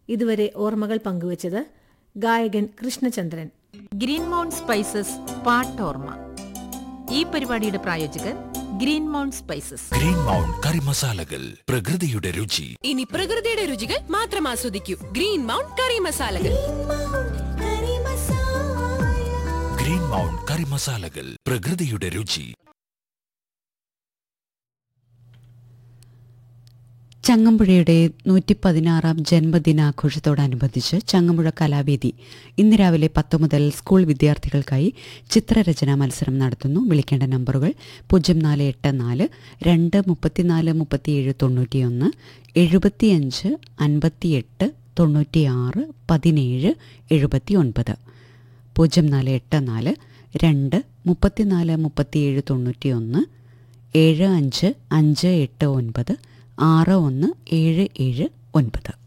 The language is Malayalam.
ഇതുവരെ ഓർമ്മകൾ പങ്കുവച്ചത് ഗായകൻ കൃഷ്ണചന്ദ്രൻ ഗ്രീൻ മൗണ്ട് സ്പൈസസ് പാട്ടോർമ്മ ഈ പരിപാടിയുടെ പ്രായോജകർ green mount spices green mount curry മസാലകൾ പ്രകൃതിയുടെ രുചി ഇനി പ്രകൃതിയുടെ രുചികൾ മാത്രം ആസ്വദിക്കൂ ഗ്രീൻ മൗണ്ട് കറി മസാലകൾ ഗ്രീൻ മൗണ്ട് കറി മസാലകൾ പ്രകൃതിയുടെ രുചി ചങ്ങമ്പുഴയുടെ നൂറ്റി പതിനാറാം ജന്മദിനാഘോഷത്തോടനുബന്ധിച്ച് ചങ്ങമ്പുഴ കലാവേദി ഇന്ന് രാവിലെ പത്ത് മുതൽ സ്കൂൾ വിദ്യാർത്ഥികൾക്കായി ചിത്രരചനാ മത്സരം നടത്തുന്നു വിളിക്കേണ്ട നമ്പറുകൾ പൂജ്യം നാല് എട്ട് നാല് രണ്ട് മുപ്പത്തിനാല് മുപ്പത്തിയേഴ് തൊണ്ണൂറ്റിയൊന്ന് എഴുപത്തിയഞ്ച് അൻപത്തിയെട്ട് തൊണ്ണൂറ്റിയാറ് പതിനേഴ് എഴുപത്തി ഒൻപത് പൂജ്യം നാല് എട്ട് നാല് രണ്ട് മുപ്പത്തിനാല് മുപ്പത്തിയേഴ് തൊണ്ണൂറ്റിയൊന്ന് ഏഴ് അഞ്ച് അഞ്ച് എട്ട് ഒൻപത് ആറ് ഒന്ന് ഏഴ് ഏഴ് ഒൻപത്